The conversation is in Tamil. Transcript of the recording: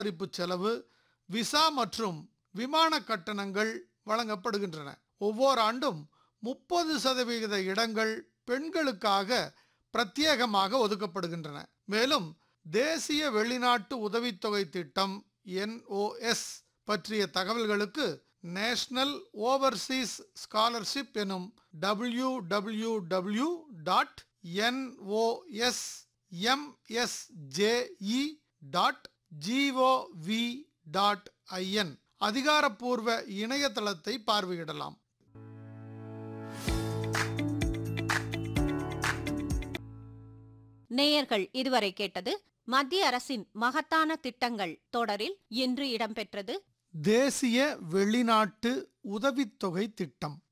பராமரிப்பு செலவு விசா மற்றும் விமான கட்டணங்கள் வழங்கப்படுகின்றன ஒவ்வொரு ஆண்டும் முப்பது சதவிகித இடங்கள் பெண்களுக்காக பிரத்யேகமாக ஒதுக்கப்படுகின்றன மேலும் தேசிய வெளிநாட்டு உதவித்தொகை திட்டம் என்ஓஎஸ் பற்றிய தகவல்களுக்கு நேஷனல் ஓவர்சீஸ் ஸ்காலர்ஷிப் எனும் W W W dot NOS MSJE dot GOV dot IN அதிகாரப்பூர்வ இணையதளத்தை பார்வையிடலாம் நேயர்கள் இதுவரை கேட்டது மத்திய அரசின் மகத்தான திட்டங்கள் தொடரில் இன்று இடம்பெற்றது தேசிய வெளிநாட்டு உதவித்தொகை திட்டம்